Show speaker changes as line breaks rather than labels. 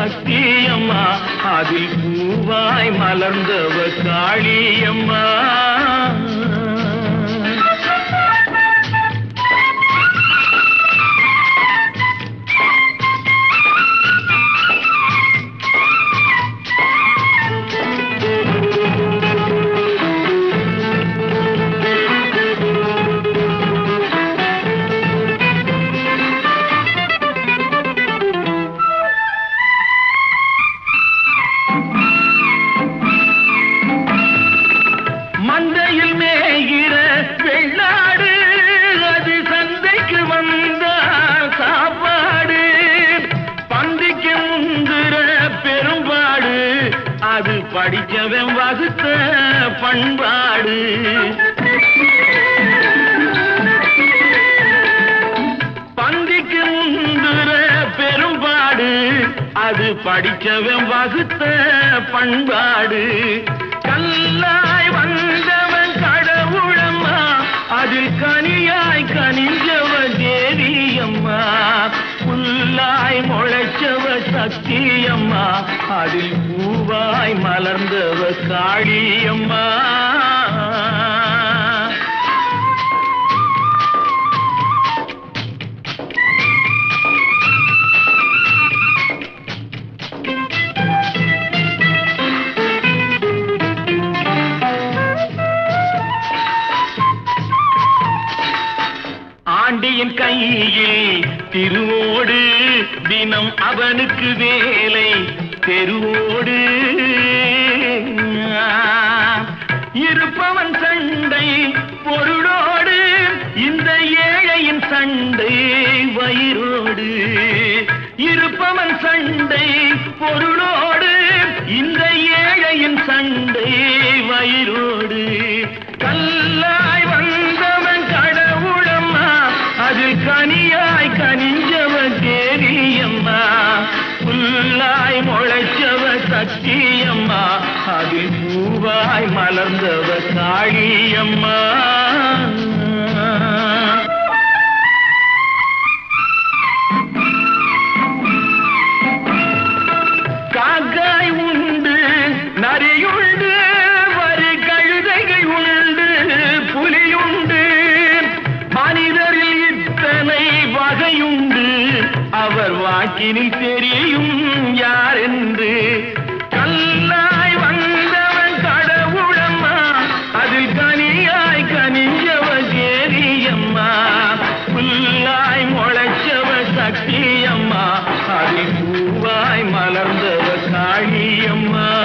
சக்தியம்மா அதில் பூவாய் மலர்ந்தவ காளியம்மா மந்தையில் மேகிற வெள்ளாடு அது சந்தைக்கு வந்தால் சாப்பாடு பந்திக்கு முந்துற பெரும்பாடு அது படிச்சவன் வகுத்த பண்பாடு பந்திக்கு முந்துற பெரும்பாடு அது படிச்சவன் வகுத்த பண்பாடு கல்லாய் வந்தவன் கடவுளம்மா அதில் கனியாய் கனிஞ்சவ தேவியம்மா புல்லாய் முளைச்சவ சக்தியம்மா அதில் பூவாய் மலர்ந்தவ காளியம்மா ஆண்டியின் கையில் திருவோடு தினம் அவனுக்கு வேலை தெருவோடு இருப்பவன் சண்டை பொருளோடு இந்த ஏழையின் சண்டை வயிறோடு இருப்பவன் சண்டை பொருளோடு இந்த ஏழையின் சண்டை வயிறோடு கல்லாய் வந்தவன் கடவுளம்மா அது கனியாய் கனிஞ்சவ தேவியம்மா புல்லாய் முளைச்சவ சக்தியம்மா அது பூவாய் மலர்ந்தவ காளியம்மா காக்காய் உண்டு நரியுண்டு வரி கழுதைகள் உண்டு புலியுண்டு மனிதரில் இத்தனை வகையுண்டு அவர் வாக்கினில் தெரியும் யார் என்று கல்லாய் வந்தவன் கடவுளம்மா அதில் கனியாய் கனிஞ்சவ கேரியம்மா புல்லாய் முளைச்சவ சக்தியம்மா அதில் பூவாய் மலர்ந்தவ காளியம்மா